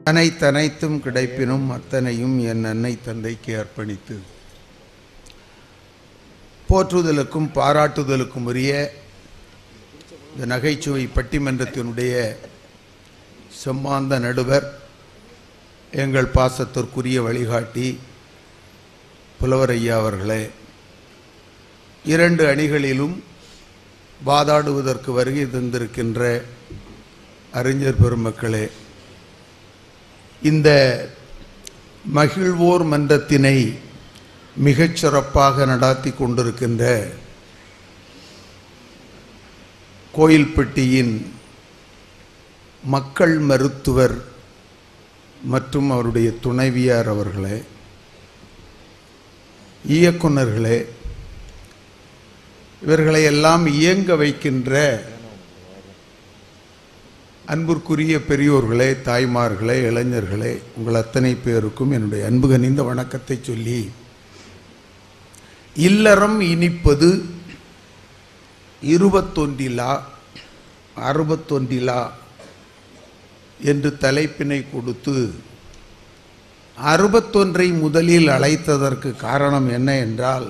அனைத்தனைத்தும் கிடைப்பினும் அத்தனையும் என் அன்னை தந்தைக்கு அர்ப்பணித்து போற்றுதலுக்கும் பாராட்டுதலுக்கும் உரிய இந்த நகைச்சுவை பட்டிமன்றத்தினுடைய செம்மாந்த நடுவர் எங்கள் பாசத்திற்குரிய வழிகாட்டி புலவர் ஐயா அவர்களே இரண்டு அணிகளிலும் வாதாடுவதற்கு வருகை தந்திருக்கின்ற அறிஞர் பெருமக்களே இந்த மகிழ்வோர் மன்றத்தினை மிகச் சிறப்பாக நடாத்தி கொண்டிருக்கின்ற கோயில்பட்டியின் மக்கள் மருத்துவர் மற்றும் அவருடைய துணைவியார் அவர்களே இயக்குனர்களே இவர்களை எல்லாம் இயங்க வைக்கின்ற அன்பிற்குரிய பெரியோர்களே தாய்மார்களே இளைஞர்களே உங்கள் அத்தனை பேருக்கும் என்னுடைய அன்பு கனிந்த வணக்கத்தை சொல்லி இல்லறம் இனிப்பது இருபத்தொன்றிலா அறுபத்தொன்றிலா என்று தலைப்பினை கொடுத்து அறுபத்தொன்றை முதலில் அழைத்ததற்கு காரணம் என்ன என்றால்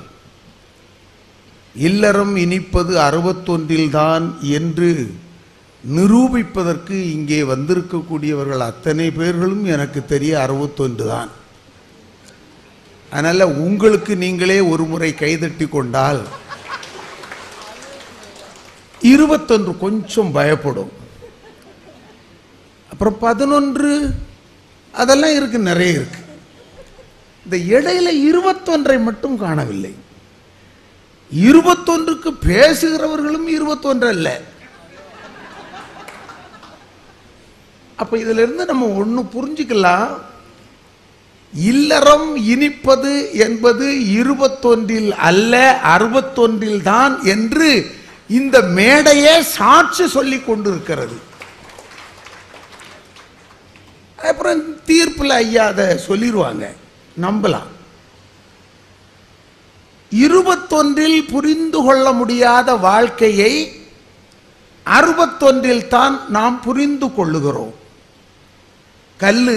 இல்லறம் இனிப்பது அறுபத்தொன்றில்தான் என்று நிரூபிப்பதற்கு இங்கே வந்திருக்கக்கூடியவர்கள் அத்தனை பேர்களும் எனக்கு தெரிய அறுபத்தொன்று தான் அதனால் உங்களுக்கு நீங்களே ஒரு முறை கைதட்டி கொண்டால் இருபத்தொன்று கொஞ்சம் பயப்படும் அப்புறம் பதினொன்று அதெல்லாம் இருக்கு நிறைய இருக்கு இந்த இடையில இருபத்தொன்றை மட்டும் காணவில்லை இருபத்தொன்றுக்கு பேசுகிறவர்களும் இருபத்தொன்று அல்ல அப்ப இதுல இருந்து நம்ம ஒண்ணு புரிஞ்சுக்கலாம் இல்லறம் இனிப்பது என்பது இருபத்தொன்றில் அல்ல அறுபத்தொன்றில் தான் என்று இந்த மேடையே சாட்சி சொல்லிக் கொண்டிருக்கிறது அப்புறம் தீர்ப்பில் ஐயா அதை சொல்லிடுவாங்க நம்பலாம் இருபத்தொன்றில் புரிந்து கொள்ள முடியாத வாழ்க்கையை அறுபத்தொன்றில் தான் நாம் புரிந்து கொள்ளுகிறோம் கல்லு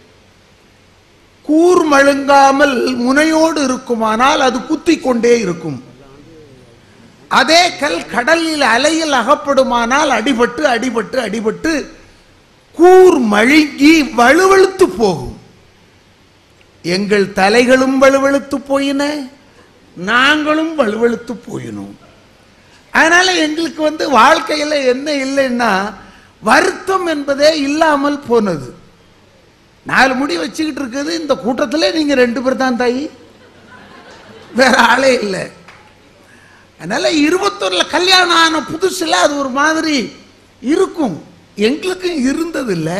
கூர்மழுங்காமல் முனையோடு இருக்குமானால் அது குத்திக் கொண்டே இருக்கும் அதே கல் கடலில் அலையில் அகப்படுமானால் அடிபட்டு அடிபட்டு அடிபட்டு கூர் மழுங்கி வலுவழுத்து போகும் எங்கள் தலைகளும் வலுவழுத்து போயின நாங்களும் வலுவழுத்து போயினோம் அதனால எங்களுக்கு வந்து வாழ்க்கையில் என்ன இல்லைன்னா வருத்தம் என்பதே இல்லாமல் போனது நாலு முடி வச்சுக்கிட்டு இருக்குது இந்த கூட்டத்தில் நீங்க ரெண்டு பேர் தான் தாயி வேற ஆளே இல்லை அதனால இருபத்தொன்னுல கல்யாணம் ஆன புதுசுல அது ஒரு மாதிரி இருக்கும் எங்களுக்கும் இருந்தது இல்லை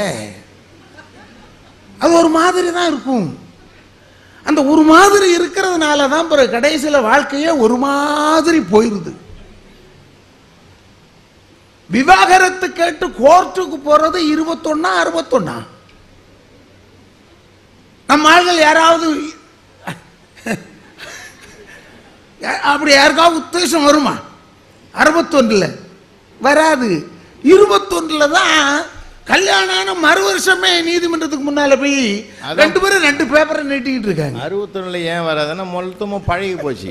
அது ஒரு மாதிரி தான் இருக்கும் அந்த ஒரு மாதிரி இருக்கிறதுனால தான் பிறகு கடைசியில் வாழ்க்கையே ஒரு மாதிரி போயிருது விவாகரத்து கேட்டு கோர்ட்டுக்கு போறது இருபத்தொன்னா அறுபத்தொன்னா நம்ம ஆள்கள் யாராவது அப்படி யாருக்காவது உத்தேசம் வருமா அறுபத்தொன்றில் வராது இருபத்தொன்றில் தான் கல்யாணம் மறு வருஷமே நீதிமன்றத்துக்கு முன்னால போய் அதான். ரெண்டு பேரும் ரெண்டு பேப்பரை நீட்டிக்கிட்டு இருக்காங்க அறுபத்தொன்னுல ஏன் வராதுன்னா மொத்தமாக பழகி போச்சு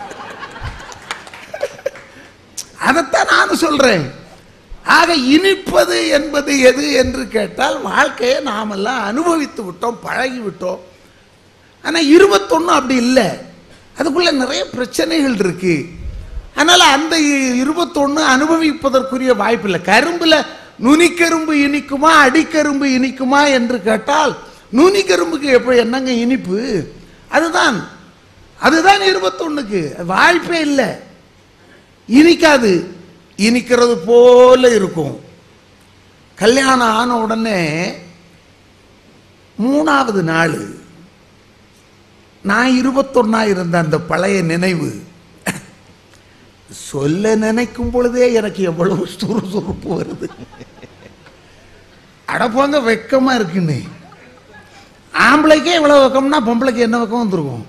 அதைத்தான் நானும் சொல்றேன் ஆக இனிப்பது என்பது எது என்று கேட்டால் வாழ்க்கையை நாமெல்லாம் அனுபவித்து விட்டோம் பழகி விட்டோம் ஆனா இருபத்தொன்னு அப்படி இல்லை அதுக்குள்ள நிறைய பிரச்சனைகள் இருக்கு அதனால அந்த இருபத்தொன்னு அனுபவிப்பதற்குரிய வாய்ப்பு இல்லை கரும்புல நுனிக்கரும்பு இனிக்குமா அடிக்கரும்பு இனிக்குமா என்று கேட்டால் நுனிக்கரும்புக்கு எப்போ என்னங்க இனிப்பு அதுதான் அதுதான் இருபத்தொன்னுக்கு வாய்ப்பே இல்லை இனிக்காது இனிக்கிறது போல இருக்கும் கல்யாணம் ஆன உடனே மூணாவது நாள் நான் இருபத்தொன்னா இருந்த அந்த பழைய நினைவு சொல்ல நினைக்கும் பொழுதே எனக்கு எவ்வளவு சுறுசுறுப்பு வருது அடப்போங்க வெக்கமா இருக்குன்னு ஆம்பளைக்கே இவ்வளவு வெக்கம்னா பொம்பளைக்கு என்ன வெக்கம் வந்திருக்கும்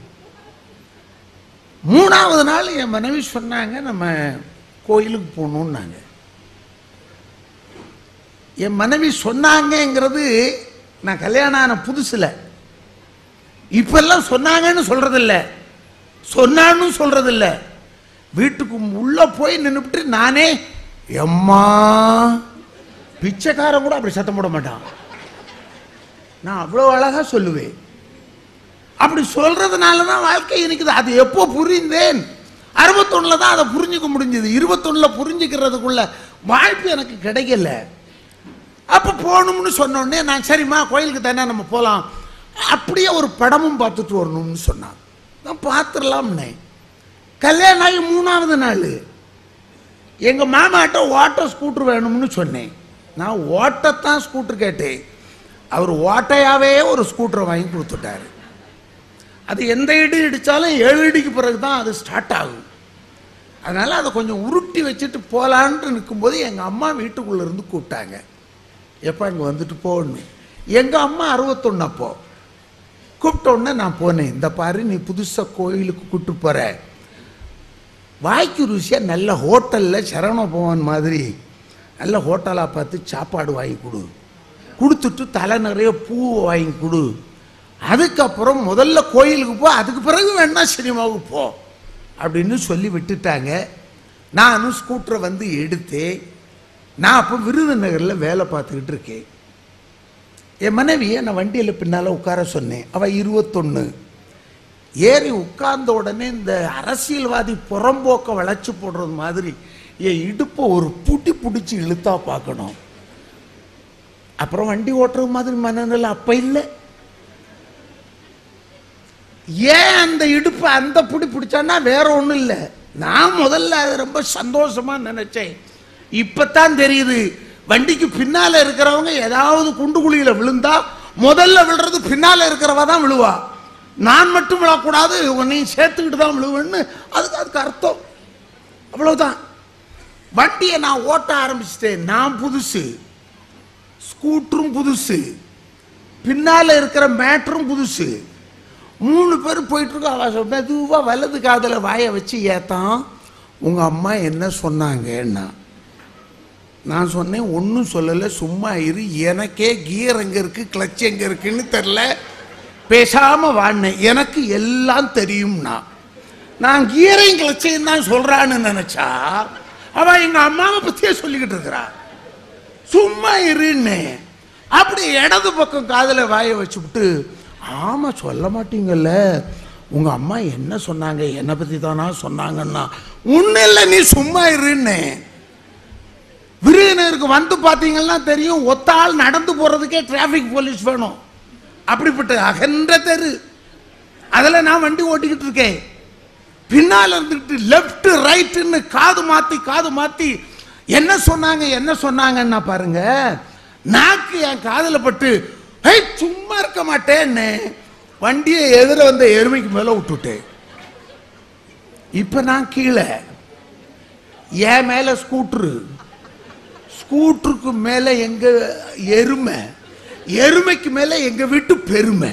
மூணாவது நாள் என் மனைவி சொன்னாங்க நம்ம கோயிலுக்கு போகணுன்னாங்க என் மனைவி சொன்னாங்கங்கிறது நான் கல்யாணம் ஆன புதுசுல இப்பெல்லாம் சொன்னாங்கன்னு சொல்றதில்ல சொன்னான்னு சொல்றதில்ல வீட்டுக்கு உள்ள போய் நின்றுபிட்டு நானே எம்மா பிச்சைக்காரன் கூட அப்படி சத்தம் போட மாட்டான் நான் அவ்வளோ அழகா சொல்லுவேன் அப்படி சொல்றதுனால தான் வாழ்க்கை இருக்குது அது எப்போ புரிந்தேன் அறுபத்தொன்னுல தான் அதை புரிஞ்சுக்க முடிஞ்சது இருபத்தொன்னுல புரிஞ்சுக்கிறதுக்குள்ள வாய்ப்பு எனக்கு கிடைக்கல அப்போ போகணும்னு சொன்ன உடனே நான் சரிம்மா கோயிலுக்கு தானே நம்ம போகலாம் அப்படியே ஒரு படமும் பார்த்துட்டு வரணும்னு சொன்னான் நான் பார்த்துடலாம்னே கல்யாணம் ஆகி மூணாவது நாள் எங்கள் மாமாட்ட ஓட்ட ஸ்கூட்டர் வேணும்னு சொன்னேன் நான் ஓட்டத்தான் ஸ்கூட்டர் கேட்டேன் அவர் ஓட்டையாவே ஒரு ஸ்கூட்டரை வாங்கி கொடுத்துட்டாரு அது எந்த இடி இடித்தாலும் ஏழு இடிக்கு பிறகு தான் அது ஸ்டார்ட் ஆகும் அதனால் அதை கொஞ்சம் உருட்டி வச்சுட்டு போகலான்ட்டு நிற்கும்போது எங்கள் அம்மா வீட்டுக்குள்ளே இருந்து கூப்பிட்டாங்க எப்போ இங்கே வந்துட்டு போகணும் எங்கள் அம்மா அறுபத்தொன்று அப்போ கூப்பிட்ட உடனே நான் போனேன் இந்த பாரு நீ புதுசாக கோயிலுக்கு கூப்பிட்டு போகிற வாய்க்கு ருசியாக நல்ல ஹோட்டலில் சரவண பவன் மாதிரி நல்ல ஹோட்டலாக பார்த்து சாப்பாடு வாங்கி கொடு கொடுத்துட்டு தலை நிறைய பூவை வாங்கி கொடு அதுக்கப்புறம் முதல்ல கோயிலுக்கு போ அதுக்கு பிறகு வேணா சினிமாவுக்கு போ அப்படின்னு சொல்லி விட்டுட்டாங்க நானும் ஸ்கூட்டரை வந்து எடுத்தேன் நான் அப்போ விருதுநகரில் வேலை பார்த்துக்கிட்டு இருக்கேன் என் மனைவியை நான் வண்டியில் பின்னால் உட்கார சொன்னேன் அவள் இருபத்தொன்று ஏறி உட்கார்ந்த உடனே இந்த அரசியல்வாதி புறம்போக்க வளைச்சு போடுறது மாதிரி என் இடுப்பை ஒரு புட்டி பிடிச்சி இழுத்தா பார்க்கணும் அப்புறம் வண்டி ஓட்டுறது மாதிரி மனநிலை அப்போ இல்லை ஏன் அந்த இடுப்பு அந்த பிடி பிடிச்சான்னா வேற ஒன்றும் இல்லை நான் முதல்ல அது ரொம்ப சந்தோஷமா நினைச்சேன் இப்பதான் தெரியுது வண்டிக்கு பின்னால இருக்கிறவங்க ஏதாவது குண்டு குழியில விழுந்தா முதல்ல விழுறது பின்னால இருக்கிறவ தான் விழுவா நான் மட்டும் விழக்கூடாது உன்னையும் சேர்த்துக்கிட்டு தான் விழுவேன்னு அதுக்கு அதுக்கு அர்த்தம் அவ்வளவுதான் வண்டியை நான் ஓட்ட ஆரம்பிச்சிட்டேன் நான் புதுசு ஸ்கூட்டரும் புதுசு பின்னால இருக்கிற மேட்டரும் புதுசு மூணு பேர் போயிட்டு இருக்கோம் அவ சொன்ன மெதுவாக வலது காதில் வாயை வச்சு ஏத்தான் உங்க அம்மா என்ன சொன்னாங்கன்னா நான் சொன்னேன் ஒன்றும் சொல்லலை சும்மா இரு எனக்கே கியர் எங்கே இருக்கு கிளச் எங்கே இருக்குன்னு தெரில பேசாம வாழ்னேன் எனக்கு எல்லாம் தெரியும்னா நான் கியரையும் கிளச்சையும் தான் சொல்றான்னு நினைச்சா அவ எங்க அம்மாவை பத்தியே சொல்லிக்கிட்டு இருக்கிறா சும்மா இருன்னு அப்படி இடது பக்கம் காதுல வாயை வச்சுவிட்டு ஆமா சொல்ல மாட்டீங்கல்ல உங்க அம்மா என்ன சொன்னாங்க என்னை பத்தி தானா சொன்னாங்கன்னா ஒன்னும் இல்லை நீ சும்மா இருன்னு விருதுநகருக்கு வந்து பார்த்தீங்கன்னா தெரியும் ஒத்த ஆள் நடந்து போறதுக்கே டிராஃபிக் போலீஸ் வேணும் அப்படிப்பட்ட அகன்ற தெரு அதில் நான் வண்டி ஓட்டிக்கிட்டு இருக்கேன் பின்னால் இருந்துட்டு லெஃப்ட் ரைட்டுன்னு காது மாத்தி காது மாத்தி என்ன சொன்னாங்க என்ன சொன்னாங்கன்னா பாருங்க நாக்கு என் காதுல பட்டு ஹே சும்மா இருக்க மாட்டேன்னு வண்டியை எதிர வந்த எருமைக்கு மேல விட்டுட்டேன் இப்ப நான் கீழே என் மேல ஸ்கூட்டரு ஸ்கூட்டருக்கு மேல எங்க எருமை எருமைக்கு மேல எங்க வீட்டு பெருமை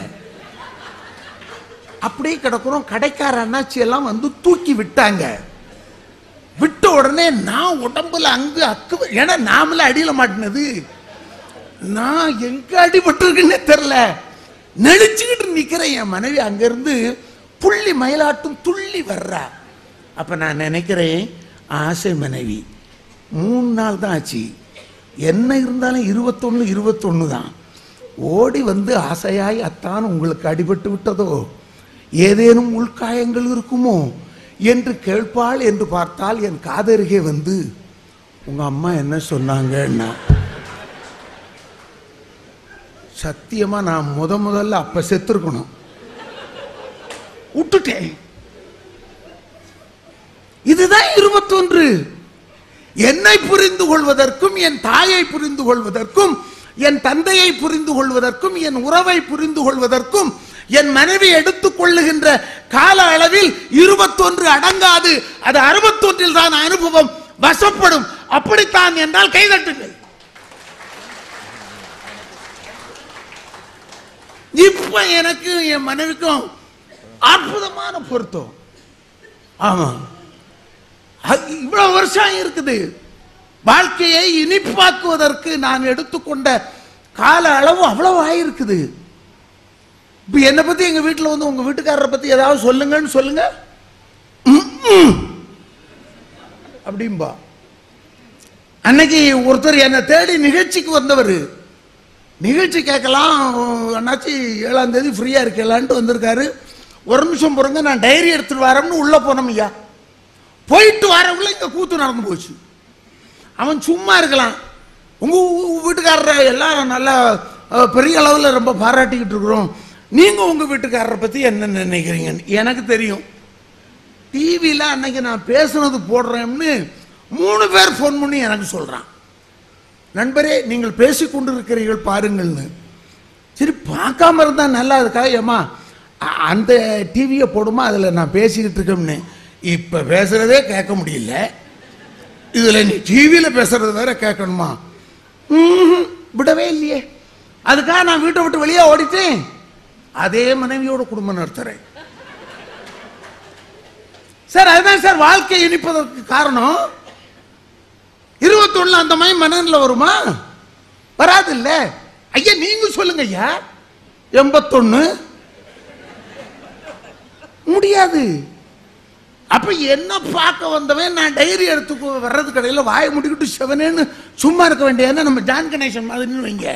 அப்படியே கிடக்குறோம் கடைக்கார அண்ணாச்சி எல்லாம் வந்து தூக்கி விட்டாங்க விட்ட உடனே நான் உடம்புல அங்கு அக்கு ஏன்னா நாமள அடியில மாட்டினது நான் எங்க அடிபட்டிருக்குன்னே தெரில நெளிச்சுக்கிட்டு நிக்கிறேன் என் மனைவி அங்கிருந்து புள்ளி மயிலாட்டும் துள்ளி வர்றா அப்ப நான் நினைக்கிறேன் ஆசை மனைவி மூணு நாள் தான் ஆச்சு என்ன இருந்தாலும் இருபத்தொன்னு இருபத்தொன்னு தான் ஓடி வந்து ஆசையாய் அத்தான் உங்களுக்கு அடிபட்டு விட்டதோ ஏதேனும் உள்காயங்கள் இருக்குமோ என்று கேட்பாள் என்று பார்த்தால் என் காதருகே வந்து உங்க அம்மா என்ன சொன்னாங்கன்னா சத்தியமா நான் முத முதல்ல அப்ப செத்துருக்கணும் விட்டுட்டேன் இதுதான் இருபத்தொன்று என்னை புரிந்து கொள்வதற்கும் என் தாயை புரிந்து கொள்வதற்கும் என் தந்தையை புரிந்து கொள்வதற்கும் என் உறவை புரிந்து கொள்வதற்கும் என் மனைவி எடுத்துக் கொள்ளுகின்ற கால அளவில் இருபத்தொன்று அடங்காது அது அறுபத்தொன்றில் தான் அனுபவம் வசப்படும் அப்படித்தான் என்றால் கைதட்டுங்கள் இப்ப எனக்கு என் மனைவிக்கும் அற்புதமான பொருத்தம் ஆமா அது இவ்வளவு வருஷம் இருக்குது வாழ்க்கையை இனிப்பாக்குவதற்கு நான் எடுத்துக்கொண்ட கால அளவு அவ்வளவு ஆயிருக்குது இப்ப என்னை பத்தி எங்க வீட்டுல வந்து உங்க வீட்டுக்காரரை பத்தி ஏதாவது சொல்லுங்கன்னு சொல்லுங்க ம், ம். அப்படிம்பா அன்னைக்கு ஒருத்தர் என்னை தேடி நிகழ்ச்சிக்கு வந்தவர் நிகழ்ச்சி கேட்கலாம் அண்ணாச்சி ஏழாம் தேதி ஃப்ரீயா இருக்கலான்ட்டு வந்திருக்காரு ஒரு நிமிஷம் பொறுங்க நான் டைரி எடுத்துட்டு வரேன்னு உள்ள போனோம் ஐயா போயிட்டு வரவுள்ள இங்க கூத்து நடந்து போச்சு அவன் சும்மா இருக்கலாம் உங்க ஊ- வீட்டுக்காரரை எல்லாம் நல்லா அஹ், பெரிய அளவில் ரொம்ப பாராட்டிக்கிட்டு இருக்கிறோம் நீங்க உங்க வீட்டுக்காரரை பத்தி என்ன நினைக்கிறீங்கன்னு எனக்கு தெரியும் டிவியில் அன்னைக்கு நான் பேசுனது போடுறேன்னு மூணு பேர் ஃபோன் பண்ணி எனக்கு சொல்றான் நண்பரே நீங்கள் பேசிக் கொண்டிருக்கிறீர்கள் பாருங்கள்னு சரி பார்க்காம இருந்தா நல்லா இருக்கா ஏமா அ- அந்த டிவியை போடுமா அதில் நான் பேசிக்கிட்டு இருக்கேன்னு இப்போ பேசுறதே கேட்க முடியல இதில் நீ டிவியில் பேசுறது வேற கேட்கணுமா ம்ஹும், விடவே இல்லையே அதுக்காக நான் வீட்டை விட்டு வெளியே ஓடிட்டேன் அதே மனைவியோட குடும்பம் நடத்துறேன் சார் அதுதான் சார் வாழ்க்கை இனிப்பதற்கு காரணம் இருபத்தொன்னு அந்த மாதிரி மனநில வருமா வராது இல்ல ஐயா நீங்க சொல்லுங்க ஐயா எண்பத்தொன்னு முடியாது அப்ப என்ன பார்க்க வந்தவன் நான் டைரி எடுத்து வர்றது கடையில வாயை முடிக்கிட்டு செவனேன்னு சும்மா இருக்க வேண்டியது நம்ம ஜான் கணேசன் மாதிரின்னு வைங்க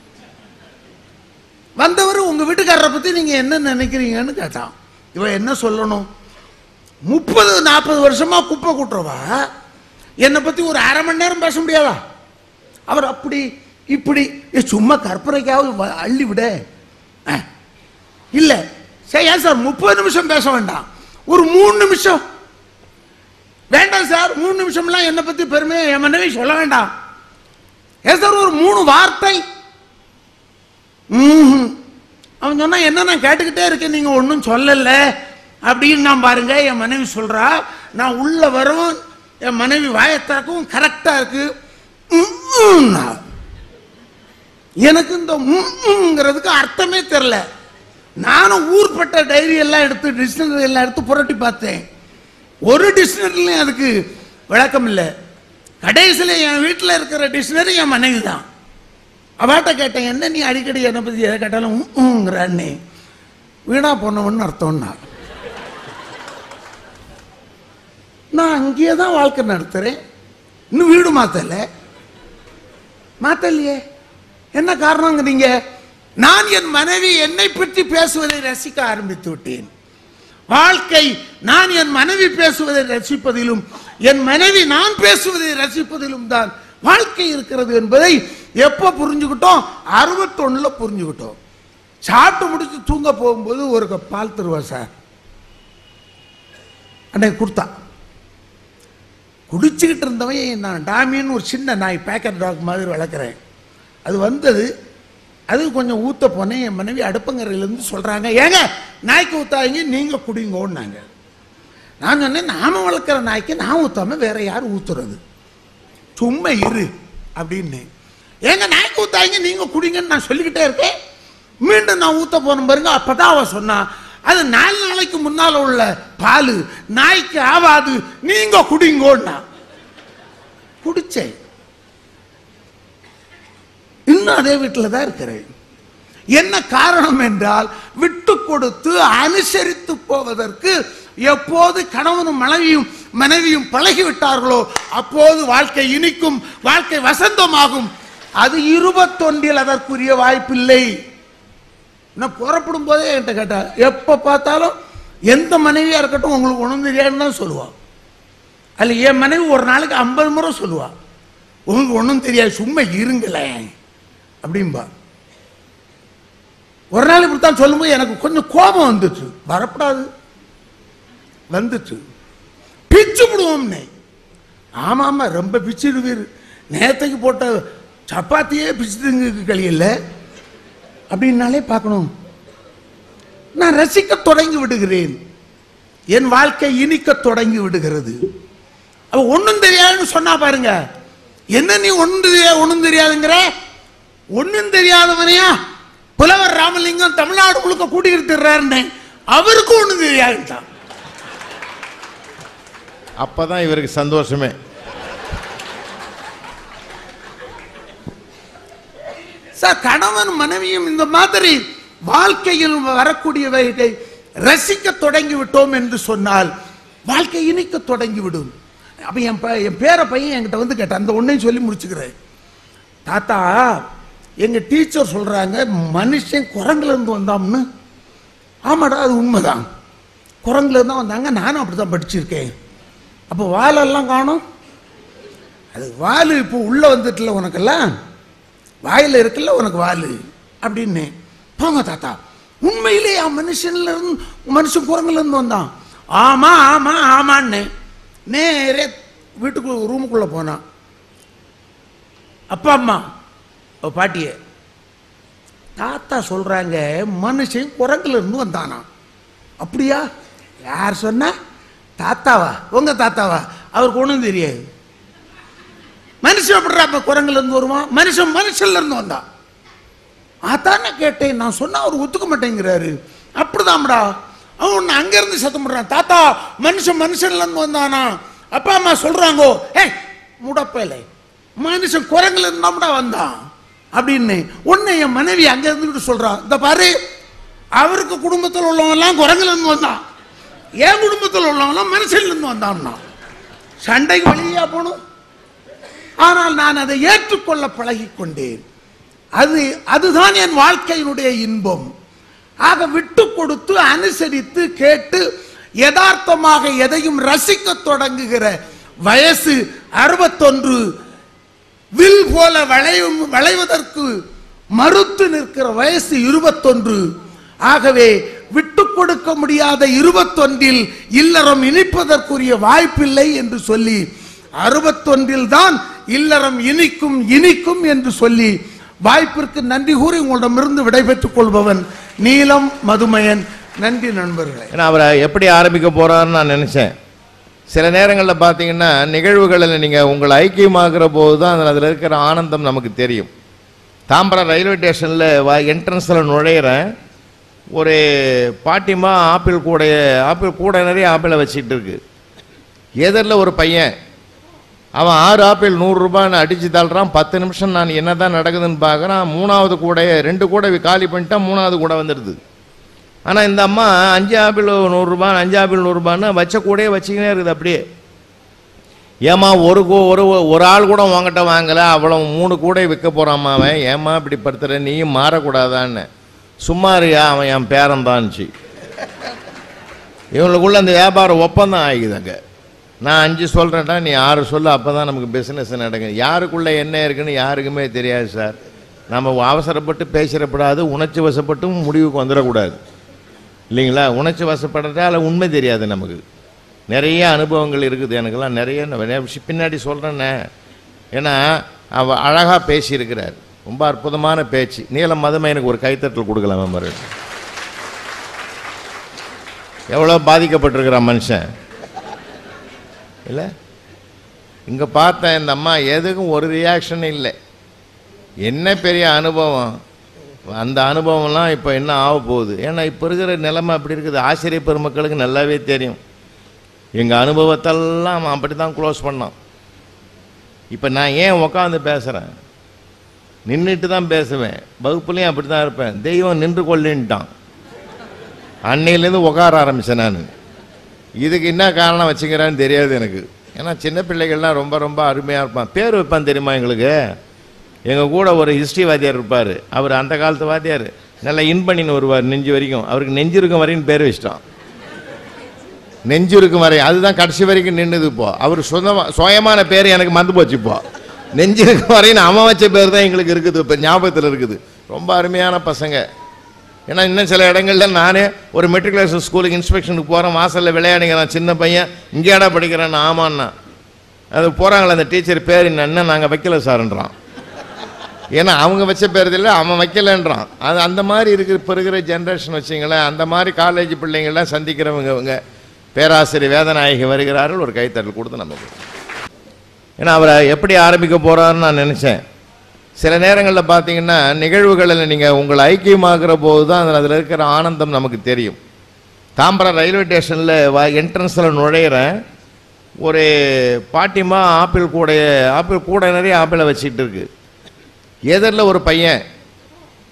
வந்தவர் உங்க வீட்டுக்காரரை பத்தி நீங்க என்ன நினைக்கிறீங்கன்னு கேட்டான் இவன் என்ன சொல்லணும் முப்பது நாற்பது வருஷமா குப்பை கூட்டுறவா என்னை பத்தி ஒரு அரை மணி நேரம் பேச முடியாதா அவர் அப்படி இப்படி ஏ, சும்மா கற்பனைக்காவது வ- அள்ளி விட அஹ். இல்ல சரி ஏன் சார் முப்பது நிமிஷம் பேச வேண்டாம் ஒரு மூணு நிமிஷம் வேண்டாம் சார் மூணு நிமிஷம்லாம் என்னை பத்தி பெருமையை என் மனைவி சொல்ல வேண்டாம் ஏன் சார் ஒரு மூணு வார்த்தை ம்ஹும். அவன் சொன்னா என்ன நான் கேட்டுக்கிட்டே இருக்கேன் நீங்க ஒன்றும் சொல்லல அப்படின்னு நான் பாருங்க என் மனைவி சொல்றா நான் உள்ள வரவும் என் மனைவி வாயத்தாக்கும் கரெக்டா இருக்கு ம்ம்னா. எனக்கு இந்த ம்ங்கிறதுக்கு அர்த்தமே தெரியல நானும் ஊர்பட்ட டைரி எல்லாம் எடுத்து டிக்ஷனரி எல்லாம் எடுத்து புரட்டி பார்த்தேன் ஒரு டிக்ஷனரிலையும் அதுக்கு விளக்கம் இல்லை கடைசியில் என் வீட்டில் இருக்கிற டிக்ஷனரி என் மனைவி தான் அவாட்ட கேட்டேன் என்ன நீ அடிக்கடி என்னை பற்றி எதை கேட்டாலும் ம்ங்கிறான்னே வீணா போனவன்னு அர்த்தம்னா நான் அங்கேயே தான் வாழ்க்கை நடத்துறேன் இன்னும் வீடு மாத்தல மாத்தலையே என்ன காரணங்கிறீங்க நான் என் மனைவி என்னை பற்றி பேசுவதை ரசிக்க ஆரம்பித்து விட்டேன் வாழ்க்கை நான் என் மனைவி பேசுவதை ரசிப்பதிலும் என் மனைவி நான் பேசுவதை ரசிப்பதிலும் தான் வாழ்க்கை இருக்கிறது என்பதை எப்ப புரிஞ்சுக்கிட்டோம் அறுபத்தொன்னுல புரிஞ்சுக்கிட்டோம் சாப்பிட்டு முடிச்சு தூங்க போகும்போது ஒரு கப் பால் தருவா சார் அன்னைக்கு கொடுத்தா குடிச்சுக்கிட்டு இருந்தவன் நான் டாமின்னு ஒரு சின்ன நாய் பேக்கெட் டாக் மாதிரி வளர்க்குறேன் அது வந்தது அது கொஞ்சம் ஊத்த போனேன் என் மனைவி அடுப்பங்கரையிலேருந்து சொல்கிறாங்க ஏங்க நாய்க்கு ஊத்தாதீங்க நீங்கள் குடிங்கோன்னாங்க நான் சொன்னேன் நாம வளர்க்குற நாய்க்கு நான் ஊத்தாம வேற யார் ஊத்துறது சும்மா இரு அப்படின்னு ஏங்க நாய்க்கு ஊத்தாங்க நீங்க குடிங்கன்னு நான் சொல்லிக்கிட்டே இருக்கேன் மீண்டும் நான் ஊத்த போன பாருங்க அப்பதான் அவ சொன்னா அது நாலு நாளைக்கு முன்னால உள்ள பால் நாய்க்கு ஆவாது நீங்க குடிங்கோன்னா குடிச்சேன் இன்னும் அதே வீட்டில் தான் இருக்கிறேன் என்ன காரணம் என்றால் விட்டு கொடுத்து அனுசரித்து போவதற்கு எப்போது கணவனும் மனைவியும் மனைவியும் பழகிவிட்டார்களோ அப்போது வாழ்க்கை இனிக்கும் வாழ்க்கை வசந்தமாகும் அது இருபத்தொன்றில் அதற்குரிய வாய்ப்பில்லை நான் புறப்படும் போதே என்கிட்ட கேட்டா எப்போ பார்த்தாலும் எந்த மனைவியா இருக்கட்டும் உங்களுக்கு ஒன்றும் தெரியாதுன்னு தான் சொல்லுவாள் அதில் என் மனைவி ஒரு நாளைக்கு ஐம்பது முறை சொல்லுவா உங்களுக்கு ஒன்றும் தெரியாது சும்மா இருங்களேன் அப்படிம்பா ஒரு நாள் இப்படித்தான் சொல்லும்போது எனக்கு கொஞ்சம் கோபம் வந்துச்சு வரப்படாது வந்துச்சு பிச்சு விடுவோம்னே ஆமா ஆமா ரொம்ப பிச்சிடுவீர் நேத்தைக்கு போட்ட சப்பாத்தியே பிச்சுதுங்க கழியல அப்படின்னாலே பார்க்கணும் நான் ரசிக்க தொடங்கி விடுகிறேன் என் வாழ்க்கை இனிக்க தொடங்கி விடுகிறது அவ ஒண்ணும் தெரியாதுன்னு சொன்னா பாருங்க என்ன நீ ஒண்ணும் தெரியாது ஒண்ணும் தெரியாதுங்கிற ஒண்ணும் தெரியாதவனையா புலவர் ராமலிங்கம் தமிழ்நாடு முழுக்க கூட்டிக்கிட்டு அவருக்கும் ஒண்ணும் தெரியாதுட்டான் அப்பதான் இவருக்கு சந்தோஷமே சார் கணவன் மனைவியும் இந்த மாதிரி வாழ்க்கையில் வரக்கூடியவைகளை ரசிக்க தொடங்கி விட்டோம் என்று சொன்னால் வாழ்க்கை இனிக்க தொடங்கி விடும் அப்ப என் ப- என் பேர பையன் என்கிட்ட வந்து கேட்டான் அந்த ஒன்றையும் சொல்லி முடிச்சுக்கிறேன் தாத்தா எங்க டீச்சர் சொல்றாங்க மனுஷன் குரங்குல இருந்து வந்தாம்னு ஆமாடா அது உண்மைதான் குரங்குல இருந்து தான் வந்தாங்க நானும் அப்படிதான் படிச்சிருக்கேன் அப்போ வாலெல்லாம் காணும் அது வாலு இப்போ உள்ள வந்துட்டுல உனக்கெல்லாம் வாயில இருக்குல்ல உனக்கு வாலு அப்படின்னு போங்க தாத்தா உண்மையிலே அவன் மனுஷன்ல இருந்து மனுஷன் குரங்குல இருந்து வந்தான் ஆமா ஆமா ஆமான்னு நேரே வீட்டுக்கு ரூமுக்குள்ள போனான் அப்பா அம்மா அவ பாட்டிய தாத்தா சொல்றாங்க மனுஷன் குரங்குல இருந்து வந்தானா அப்படியா யார் சொன்னா தாத்தாவா உங்க தாத்தாவா அவருக்கு ஒண்ணும் தெரியாது மனுஷன் எப்படிடா அப்ப குரங்குல இருந்து வருவான் மனுஷன் மனுஷன்ல இருந்து வந்தான் அதான் நான் கேட்டேன் நான் சொன்னா அவர் ஒத்துக்க மாட்டேங்கிறாரு அப்படிதான்டா அவன் உன்னை அங்க இருந்து சத்தம் பண்றான் தாத்தா மனுஷன் மனுஷன்ல இருந்து வந்தானா அப்பா அம்மா சொல்றாங்கோ ஏ முடப்பேலை மனுஷன் குரங்குல இருந்தாம்டா வந்தான் அப்படின்னு உன்னை என் மனைவி அங்க இருந்துட்டு சொல்றான் இந்த பாரு அவருக்கு குடும்பத்தில் உள்ளவன் எல்லாம் குரங்குல இருந்து வந்தான் என் குடும்பத்தில் உள்ளவன் மனுஷன்ல இருந்து வந்தான்னா சண்டைக்கு வழியா போகணும் ஆனால் நான் அதை ஏற்றுக்கொள்ள பழகிக் கொண்டேன் அது அதுதான் என் வாழ்க்கையினுடைய இன்பம் ஆக விட்டு கொடுத்து அனுசரித்து கேட்டு யதார்த்தமாக எதையும் ரசிக்க தொடங்குகிற வயசு அறுபத்தொன்று வில் போல வளையும் வளைவதற்கு மறுத்து நிற்கிற வயசு இருபத்தொன்று ஆகவே விட்டு கொடுக்க முடியாத இருபத்தொன்றில் இல்லறம் இனிப்பதற்குரிய வாய்ப்பில்லை என்று சொல்லி அறுபத்தொன்றில் தான் இல்லறம் இனிக்கும் இனிக்கும் என்று சொல்லி வாய்ப்பிற்கு நன்றி கூறி உங்களிடமிருந்து விடைபெற்றுக் கொள்பவன் நீலம் மதுமயன் நன்றி நண்பர்களே ஏன்னா அவரை எப்படி ஆரம்பிக்க போறாருன்னு நான் நினைச்சேன் சில நேரங்களில் பார்த்தீங்கன்னா நிகழ்வுகளில் நீங்கள் உங்களை ஐக்கியமாகிற போது தான் அதில் இருக்கிற ஆனந்தம் நமக்கு தெரியும் தாம்பரம் ரயில்வே ஸ்டேஷனில் வா என்ட்ரன்ஸில் நுழையிறேன் ஒரு பாட்டிமா ஆப்பிள் கூடைய ஆப்பிள் கூடை நிறைய ஆப்பிளை வச்சுட்டு இருக்கு எதிரில் ஒரு பையன் அவன் ஆறு ஆப்பிள் நூறுரூபான்னு அடிச்சு தள்ளுறான் பத்து நிமிஷம் நான் என்ன தான் நடக்குதுன்னு பார்க்குறான் மூணாவது கூடையை ரெண்டு கூடை காலி பண்ணிட்டான் மூணாவது கூடை வந்துடுது ஆனால் இந்த அம்மா அஞ்சு ஆப்பிள் நூறுரூபா அஞ்சு ஆப்பிள் நூறுரூபான்னு வச்ச கூடயே வச்சுக்கினே இருக்குது அப்படியே ஏம்மா ஒரு கூ ஒரு ஒரு ஆள் கூட உங்ககிட்ட வாங்கலை அவ்வளோ மூணு கூடை விற்க போகிறாம்மா அவன் ஏம்மா இப்படி படுத்துற நீயும் மாறக்கூடாதான்னு சும்மாரியா அவன் என் பேரன்தான்ச்சு இவங்களுக்குள்ள அந்த வியாபாரம் ஒப்பந்தம் ஆகிக்குதுங்க நான் அஞ்சு சொல்கிறேன்டா நீ ஆறு சொல்லு அப்போ தான் நமக்கு பிஸ்னஸ் நடக்கும் யாருக்குள்ளே என்ன இருக்குன்னு யாருக்குமே தெரியாது சார் நம்ம அவசரப்பட்டு பேசிடக்கூடாது உணர்ச்சி வசப்பட்டும் முடிவுக்கு வந்துடக்கூடாது இல்லைங்களா உணர்ச்சி வசப்படுறதால உண்மை தெரியாது நமக்கு நிறைய அனுபவங்கள் இருக்குது எனக்கெல்லாம் நிறைய நான் நிறைய விஷயம் பின்னாடி சொல்கிறேன்னே ஏன்னா அவ அழகாக பேசியிருக்கிறார் ரொம்ப அற்புதமான பேச்சு நீலம் மதமே எனக்கு ஒரு கைத்தட்டல் கொடுக்கலாம் மெம்பர் எவ்வளோ பாதிக்கப்பட்டிருக்கிறான் மனுஷன் இல்லை இங்கே பார்த்தேன் இந்த அம்மா எதுக்கும் ஒரு ரியாக்ஷன் இல்லை என்ன பெரிய அனுபவம் அந்த அனுபவம்லாம் இப்போ என்ன ஆக போகுது ஏன்னா இப்போ இருக்கிற நிலைமை அப்படி இருக்குது ஆசிரியர் பெருமக்களுக்கு நல்லாவே தெரியும் எங்கள் அனுபவத்தெல்லாம் அவன் அப்படி தான் க்ளோஸ் பண்ணான் இப்போ நான் ஏன் உக்காந்து பேசுகிறேன் நின்றுட்டு தான் பேசுவேன் வகுப்புலேயும் அப்படி தான் இருப்பேன் தெய்வம் நின்று கொள்ளின்ட்டான் அன்னையிலேருந்து உட்கார ஆரம்பித்தேன் நான் இதுக்கு என்ன காரணம் வச்சுக்கிறான்னு தெரியாது எனக்கு ஏன்னா சின்ன பிள்ளைகள்லாம் ரொம்ப ரொம்ப அருமையாக இருப்பான் பேர் வைப்பான் தெரியுமா எங்களுக்கு எங்கள் கூட ஒரு ஹிஸ்ட்ரி வாத்தியார் இருப்பார் அவர் அந்த காலத்து வாத்தியார் நல்லா இன் பண்ணின்னு வருவார் நெஞ்சு வரைக்கும் அவருக்கு நெஞ்சு இருக்கும் வரையும் பேர் வச்சிட்டான் நெஞ்சு இருக்கும் வரை அதுதான் கடைசி வரைக்கும் நின்றுது இப்போ அவர் சொந்தமா சுயமான பேர் எனக்கு மறந்து போச்சு இப்போ நெஞ்சு இருக்கும் வரையும் அவன் வச்ச பேர் தான் எங்களுக்கு இருக்குது இப்போ ஞாபகத்தில் இருக்குது ரொம்ப அருமையான பசங்க ஏன்னா இன்னும் சில இடங்கள்ல நானே ஒரு மெட்ரிகுலேஷன் ஸ்கூலுக்கு இன்ஸ்பெக்ஷனுக்கு போகிறேன் வாசலில் விளையாடுங்கிறான் சின்ன பையன் இங்கேடா படிக்கிறேன் ஆமான்னா அது போகிறாங்களே அந்த டீச்சர் பேர் என்ன நாங்கள் வைக்கல சார்ன்றான் ஏன்னா அவங்க வச்ச பேர் இல்லை அவன் வைக்கலன்றான் அது அந்த மாதிரி இருக்கிற இப்போ இருக்கிற ஜென்ரேஷன் வச்சிங்களேன் அந்த மாதிரி காலேஜ் பிள்ளைங்கள்லாம் சந்திக்கிறவங்க இவங்க பேராசிரியர் வேதநாயகி வருகிறார்கள் ஒரு கைத்தட்டல் கொடுத்து நம்ம கொடுக்கணும். ஏன்னா அவரை எப்படி ஆரம்பிக்க போகிறாருன்னு நான் நினச்சேன் சில நேரங்களில் பார்த்தீங்கன்னா நிகழ்வுகளில் நீங்கள் உங்களை ஐக்கியமாகிற போது தான் அதில் இருக்கிற ஆனந்தம் நமக்கு தெரியும் தாம்பரம் ரயில்வே ஸ்டேஷனில் வா என்ட்ரன்ஸில் நுழையிறேன் ஒரு பாட்டிமா ஆப்பிள் கூடைய ஆப்பிள் கூடை நிறைய ஆப்பிளை வச்சுக்கிட்டு இருக்கு எதிரில் ஒரு பையன்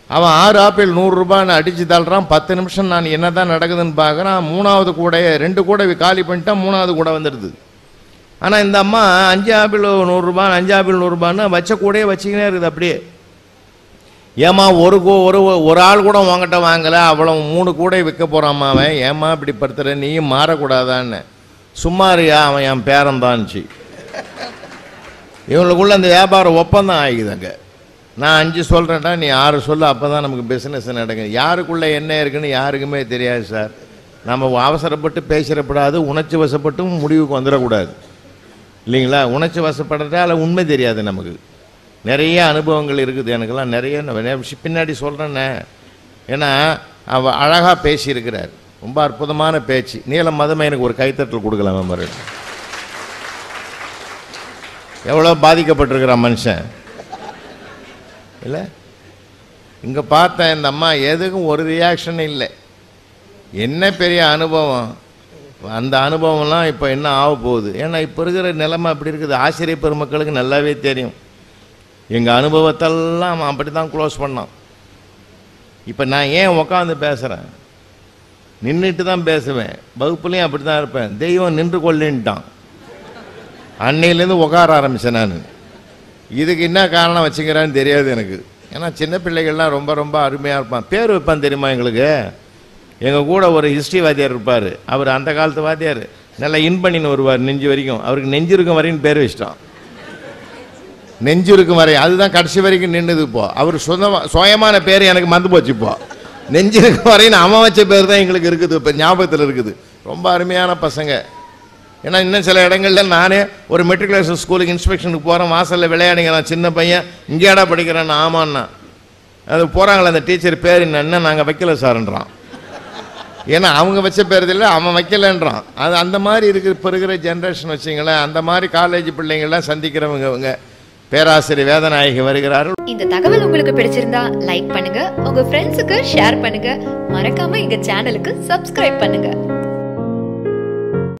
அவன் ஆறு ஆப்பிள் நூறுரூபான்னு அடித்து தள்ளுறான் பத்து நிமிஷம் நான் என்ன தான் நடக்குதுன்னு பார்க்குறான் மூணாவது கூடையை ரெண்டு கூடை காலி பண்ணிட்டான் மூணாவது கூடை வந்துடுது ஆனால் இந்த அம்மா அஞ்சு ஆப்பிள் நூறுரூபா அஞ்சு ஆப்பிள் நூறுரூபான்னு வச்ச கூடையே வச்சுக்கினே இருக்குது அப்படியே ஏமா ஒரு கூ- ஒரு ஒரு ஆள் கூட உங்ககிட்ட வாங்கலை அவ்வளோ மூணு கூடை விற்க போகிறாம்மா அவன் ஏம்மா இப்படி படுத்துற நீயும் மாறக்கூடாதான்னு சும்மாரியா அவன் என் பேரன்தான்ச்சு இவங்களுக்குள்ள அந்த வியாபாரம் ஒப்பந்தம் ஆகிக்குதுங்க நான் அஞ்சு சொல்கிறேன்டா நீ ஆறு சொல்லு அப்போ தான் நமக்கு பிஸ்னஸ் நடக்கும் யாருக்குள்ளே என்ன இருக்குன்னு யாருக்குமே தெரியாது சார் நம்ம அவசரப்பட்டு பேசிடக்கூடாது உணர்ச்சி வசப்பட்டும் முடிவுக்கு வந்துடக்கூடாது இல்லைங்களா உணர்ச்சி வசப்படுறதால உண்மை தெரியாது நமக்கு நிறைய அனுபவங்கள் இருக்குது எனக்கெல்லாம் நிறைய நிறைய விஷயம் பின்னாடி சொல்கிறேன்னே ஏன்னா அவ அழகாக பேசியிருக்கிறார் ரொம்ப அற்புதமான பேச்சு நீல மதமே எனக்கு ஒரு கைத்தட்டல் கொடுக்கலாம் மறுபடியும் எவ்வளோ பாதிக்கப்பட்டிருக்கிறான் மனுஷன் இல்லை இங்கே பார்த்தேன் இந்த அம்மா எதுக்கும் ஒரு ரியாக்ஷன் இல்லை என்ன பெரிய அனுபவம் அந்த அனுபவம்லாம் இப்போ என்ன ஆக போகுது ஏன்னா இப்போ இருக்கிற நிலைமை அப்படி இருக்குது ஆசிரியர் பெருமக்களுக்கு நல்லாவே தெரியும் எங்கள் அனுபவத்தெல்லாம் அவன் அப்படி தான் க்ளோஸ் பண்ணான் இப்போ நான் ஏன் உக்காந்து பேசுகிறேன் நின்றுட்டு தான் பேசுவேன் வகுப்புலேயும் அப்படி தான் இருப்பேன் தெய்வம் நின்று கொள்ளின்ட்டான் அன்னையிலேருந்து உட்கார ஆரம்பித்தேன் நான் இதுக்கு என்ன காரணம் வச்சுக்கிறான்னு தெரியாது எனக்கு ஏன்னா சின்ன பிள்ளைகள்லாம் ரொம்ப ரொம்ப அருமையாக இருப்பான் பேர் வைப்பான் தெரியுமா எங்களுக்கு எங்கள் கூட ஒரு ஹிஸ்ட்ரி வாத்தியார் இருப்பார் அவர் அந்த காலத்து வாத்தியார் நல்லா இன் பண்ணின்னு வருவார் நெஞ்சு வரைக்கும் அவருக்கு நெஞ்சு இருக்கும் வரையும் பேர் வச்சிட்டான் நெஞ்சு இருக்கும் வரை அதுதான் கடைசி வரைக்கும் நின்றுது இப்போ அவர் சொந்தமா சுயமான பேர் எனக்கு மறந்து போச்சு இப்போ நெஞ்சு இருக்கும் வரையும் அவன் வச்ச பேர் தான் எங்களுக்கு இருக்குது இப்போ ஞாபகத்தில் இருக்குது ரொம்ப அருமையான பசங்க ஏன்னா இன்னும் சில இடங்கள்ல நானே ஒரு மெட்ரிகுலேஷன் ஸ்கூலுக்கு இன்ஸ்பெக்ஷனுக்கு போகிறேன் வாசலில் விளையாடுங்க நான் சின்ன பையன் இங்கேடா படிக்கிறேன் ஆமான்னா அது போகிறாங்களே அந்த டீச்சர் பேர் என்ன நாங்கள் வைக்கல சார்ன்றான் ஏன்னா அவங்க வச்ச பேர் இல்லை அவன் வைக்கலன்றான் அது அந்த மாதிரி இருக்கு இப்போ இருக்கிற ஜென்ரேஷன் வச்சிங்களேன் அந்த மாதிரி காலேஜ் பிள்ளைங்கள்லாம் சந்திக்கிறவங்க அவங்க பேராசிரியர் வேதநாயகி வருகிறார்கள் இந்த தகவல் உங்களுக்கு பிடிச்சிருந்தா லைக் பண்ணுங்க உங்க ஃப்ரெண்ட்ஸுக்கு ஷேர் பண்ணுங்க மறக்காம எங்க சேனலுக்கு சப்ஸ்கிரைப் பண்ணுங்க